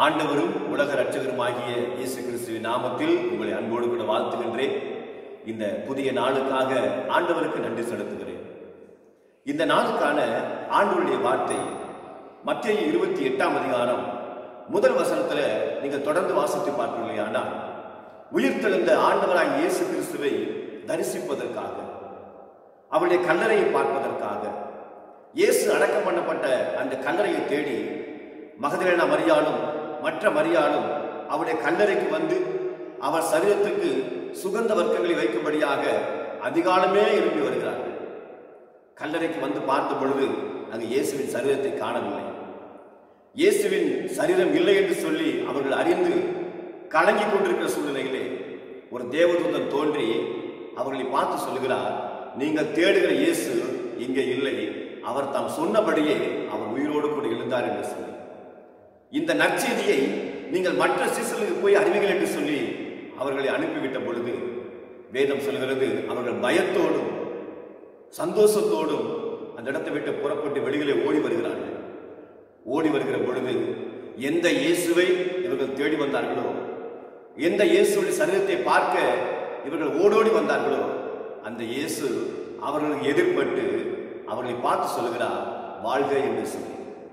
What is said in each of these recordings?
ஆண்டவரும் உலக இரட்சகருமாகிய இயேசு கிறிஸ்துவின் நாமத்தில் உங்களை அன்போடு கூட வாழ்த்துகின்றேன் இந்த புதிய நாளுக்காக ஆண்டவருக்கு நன்றி செலுத்துகிறேன் இந்த நாளுக்கான ஆண்டவருடைய வார்த்தை மத்திய இருபத்தி எட்டாம் அதிகாரம் முதல் வசனத்துல நீங்கள் தொடர்ந்து வாசித்து பார்ப்பீர்களே ஆனால் உயிர்த்தெழுந்த ஆண்டவராய் இயேசு கிறிஸ்துவை தரிசிப்பதற்காக அவருடைய கல்லறையை பார்ப்பதற்காக இயேசு அடக்கம் பண்ணப்பட்ட அந்த கல்லறையை தேடி மகதலேனா மரியாளும் மற்ற மரியாளும் அவருடைய கல்லறைக்கு வந்து அவர் சரீரத்துக்கு சுகந்த வர்க்கங்களை வைக்கும்படியாக அதிகாலமே எழுப்பி வருகிறார்கள் கல்லறைக்கு வந்து பார்த்த பொழுது அங்கு இயேசுவின் சரீரத்தை காணவில்லை இயேசுவின் சரீரம் இல்லை என்று சொல்லி அவர்கள் அறிந்து கலங்கிக் கொண்டிருக்கிற சூழ்நிலையிலே ஒரு தேவதூதன் தோன்றி அவர்களை பார்த்து சொல்லுகிறார் நீங்கள் தேடுகிற இயேசு இங்கே இல்லை அவர் தாம் சொன்னபடியே அவர் உயிரோடு கூட எழுந்தார் என்று சொல்லி இந்த நற்செய்தியை நீங்கள் மற்ற சிசுகளுக்கு போய் அறிவிகள் என்று சொல்லி அவர்களை அனுப்பிவிட்ட பொழுது வேதம் சொல்கிறது அவர்கள் பயத்தோடும் சந்தோஷத்தோடும் அந்த இடத்தை விட்டு புறப்பட்டு வெளியிலே ஓடி வருகிறார்கள் ஓடி வருகிற பொழுது எந்த இயேசுவை இவர்கள் தேடி வந்தார்களோ எந்த இயேசுடைய சரீரத்தை பார்க்க இவர்கள் ஓடோடி வந்தார்களோ அந்த இயேசு அவர்களுக்கு எதிர்பட்டு அவர்களை பார்த்து சொல்லுகிறார் வாழ்க என்று சொல்லி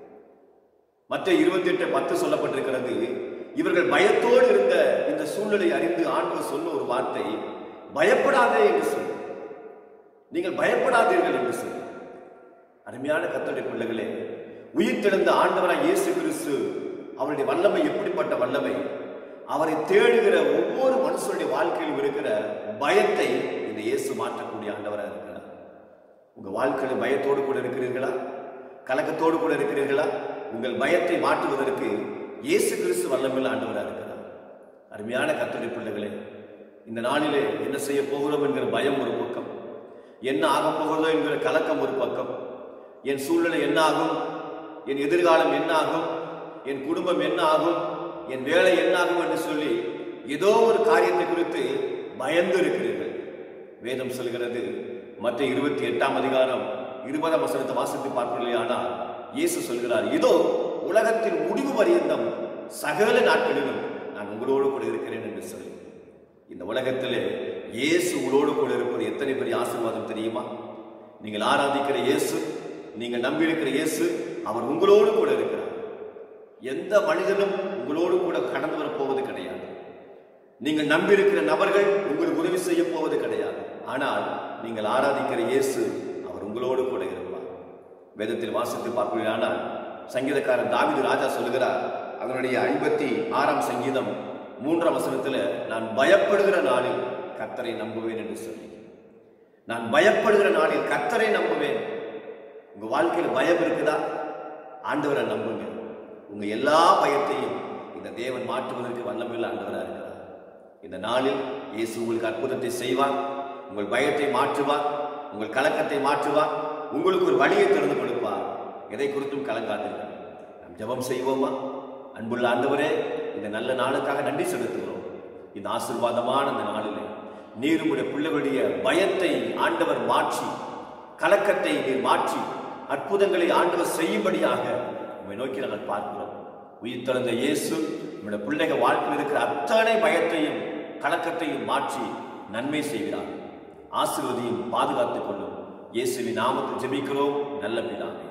மற்ற இருபத்தி எட்டு பத்து சொல்லப்பட்டிருக்கிறது இவர்கள் பயத்தோடு இருந்த இந்த சூழ்நிலை அறிந்து ஆண்டவர் சொன்ன ஒரு வார்த்தை பயப்படாதே என்று சொல்லி நீங்கள் பயப்படாதீர்கள் என்று சொல்லி அருமையான கத்தோடைய பிள்ளைகளே உயிர்த்தெழுந்த ஆண்டவராய் இயேசு கிறிஸ்து அவருடைய வல்லமை எப்படிப்பட்ட வல்லமை அவரை தேடுகிற ஒவ்வொரு மனுஷனுடைய வாழ்க்கையிலும் இருக்கிற பயத்தை இந்த இயேசு மாற்றக்கூடிய ஆண்டவராக இருக்கிறார் உங்க வாழ்க்கையில பயத்தோடு கூட இருக்கிறீர்களா கலக்கத்தோடு கூட இருக்கிறீர்களா உங்கள் பயத்தை மாற்றுவதற்கு இயேசு கிறிஸ்து வல்லமில் ஆண்டவராக இருக்கிறார் அருமையான கத்தோடைய பிள்ளைகளே இந்த நாளிலே என்ன செய்ய போகிறோம் என்கிற பயம் ஒரு பக்கம் என்ன ஆகப் போகிறதோ என்கிற கலக்கம் ஒரு பக்கம் என் சூழ்நிலை என்ன ஆகும் என் எதிர்காலம் என்ன ஆகும் என் குடும்பம் என்ன ஆகும் என் வேலை என்ன ஆகும் என்று சொல்லி ஏதோ ஒரு காரியத்தை குறித்து பயந்து இருக்கிறீர்கள் வேதம் சொல்கிறது மற்ற இருபத்தி எட்டாம் அதிகாரம் இருபதாம் வசனத்தை வாசித்து பார்க்கவில்லை ஆனால் இயேசு சொல்கிறார் இதோ உலகத்தின் முடிவு பரியந்தம் சகல நாட்களிலும் நான் உங்களோடு கூட இருக்கிறேன் என்று சொல்லி இந்த உலகத்திலே இயேசு உங்களோடு கூட இருப்பது எத்தனை பெரிய ஆசீர்வாதம் தெரியுமா நீங்கள் ஆராதிக்கிற இயேசு நீங்கள் நம்பியிருக்கிற இயேசு அவர் உங்களோடு கூட இருக்கிறார் எந்த மனிதனும் உங்களோடு கூட கடந்து வரப் போவது கிடையாது நீங்கள் நம்பியிருக்கிற நபர்கள் உங்களுக்கு உதவி செய்ய போவது கிடையாது ஆனால் நீங்கள் ஆராதிக்கிற இயேசு அவர் உங்களோடு கூட இருப்பார் வேதத்தில் வாசித்து பார்ப்பீர்களானால் சங்கீதக்காரன் தாவிது ராஜா சொல்லுகிறார் அதனுடைய ஐம்பத்தி ஆறாம் சங்கீதம் மூன்றாம் வசனத்துல நான் பயப்படுகிற நாளில் கத்தரை நம்புவேன் என்று சொல்லி நான் பயப்படுகிற நாளில் கத்தரை நம்புவேன் உங்க வாழ்க்கையில் பயம் இருக்குதா ஆண்டவரை நம்புங்க உங்க எல்லா பயத்தையும் இந்த தேவன் மாற்றுவதற்கு வல்லமையில் ஆண்டவராக இருக்கிறார் இந்த நாளில் இயேசு உங்களுக்கு அற்புதத்தை செய்வார் உங்கள் பயத்தை மாற்றுவார் உங்கள் கலக்கத்தை மாற்றுவார் உங்களுக்கு ஒரு வழியை திறந்து கொடுப்பார் எதை குறித்தும் கலங்காதீர்கள் நாம் ஜெபம் செய்வோமா அன்புள்ள ஆண்டவரே இந்த நல்ல நாளுக்காக நன்றி செலுத்துகிறோம் இந்த ஆசீர்வாதமான இந்த நாளிலே நீர் உடைய பிள்ளைகளுடைய பயத்தை ஆண்டவர் மாற்றி கலக்கத்தை நீர் மாற்றி அற்புதங்களை ஆண்டவர் செய்யும்படியாக உண்மை நோக்கி நாங்கள் பார்க்கிறோம் உயிர் திறந்த இயேசு நம்முடைய பிள்ளைகள் வாழ்க்கையில் இருக்கிற அத்தனை பயத்தையும் கலக்கத்தையும் மாற்றி நன்மை செய்கிறார் ஆசீர்வதியும் பாதுகாத்துக் கொள்ளும் இயேசுவின் நாமத்தில் ஜெபிக்கிறோம் நல்ல பிதாவே